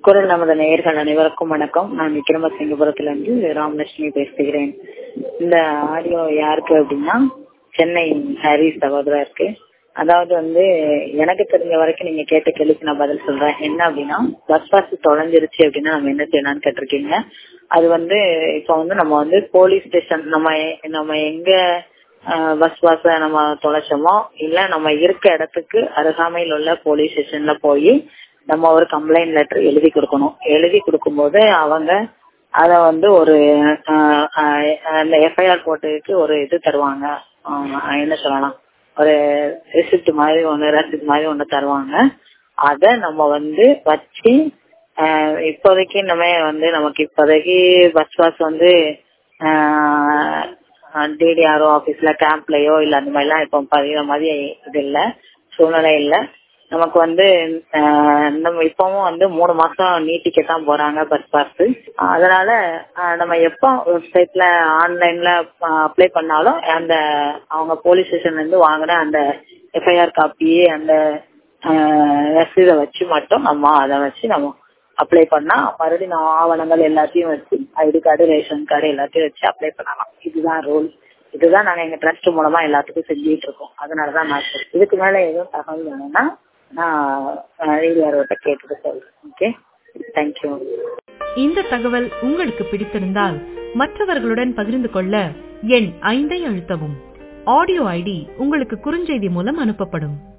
குரல் நமது நேயர்கள் அனைவருக்கும் வணக்கம் நான் விக்ரமசிங்கபுரத்திலிருந்து ராமலட்சுமி பேசுகிறேன் இந்த ஆடியோ யாருக்கு அப்படின்னா சென்னை ஹரி சகோதரருக்கு அதாவது வந்து எனக்கு தெரிஞ்ச வரைக்கும் நீங்க கேட்ட கேள்விக்கு நான் பதில் சொல்றேன் என்ன அப்படின்னா பஸ் பாஸ் தொலைஞ்சிருச்சு அப்படின்னா நம்ம என்ன செய்யலாம்னு கேட்டிருக்கீங்க அது வந்து இப்போ வந்து நம்ம வந்து போலீஸ் ஸ்டேஷன் நம்ம நம்ம எங்க பஸ் பாஸ நம்ம தொலைச்சோமோ இல்ல நம்ம இருக்க இடத்துக்கு அருகாமையில் உள்ள போலீஸ் ஸ்டேஷன்ல போய் நம்ம ஒரு கம்ப்ளைண்ட் லெட்டர் எழுதி கொடுக்கணும் எழுதி கொடுக்கும்போது அவங்க அத வந்து ஒரு அந்த எஃப்ஐஆர் போட்டதுக்கு ஒரு இது தருவாங்க என்ன சொல்லலாம் ஒரு ரிசிப்ட் மாதிரி ஒன்று ரசிப்ட் மாதிரி ஒன்று தருவாங்க அத நம்ம வந்து வச்சு இப்போதைக்கு நம்ம வந்து நமக்கு இப்போதைக்கு பஸ் பாஸ் வந்து டிடிஆர்ஓ ஆபீஸ்ல கேம்ப்லயோ இல்ல அந்த மாதிரிலாம் இப்போ பதிகிற மாதிரி இது இல்ல சூழ்நிலை இல்ல நமக்கு வந்து நம்ம இப்பவும் வந்து மூணு மாசம் நீட்டிக்க தான் போறாங்க பஸ் பாஸ் அதனால நம்ம எப்போ வெப்சைட்ல ஆன்லைன்ல அப்ளை பண்ணாலும் அந்த அவங்க போலீஸ் ஸ்டேஷன்ல இருந்து வாங்கின அந்த எஃப்ஐஆர் காப்பி அந்த ரசீதை வச்சு மட்டும் நம்ம அதை வச்சு நம்ம அப்ளை பண்ணா மறுபடியும் ஆவணங்கள் எல்லாத்தையும் வச்சு ஐடி கார்டு ரேஷன் கார்டு எல்லாத்தையும் வச்சு அப்ளை பண்ணலாம் இதுதான் ரூல் இதுதான் நாங்க எங்க ட்ரஸ்ட் மூலமா எல்லாத்துக்கும் செஞ்சுட்டு இருக்கோம் அதனாலதான் நான் இதுக்கு மேல எதுவும் தகவல் வேணும்னா நான் ரேடியோட்ட கேட்டுட்டு சொல்றேன் ஓகே தேங்க்யூ இந்த தகவல் உங்களுக்கு பிடித்திருந்தால் மற்றவர்களுடன் பகிர்ந்து கொள்ள எண் ஐந்தை அழுத்தவும் ஆடியோ ஐடி உங்களுக்கு குறுஞ்செய்தி மூலம் அனுப்பப்படும்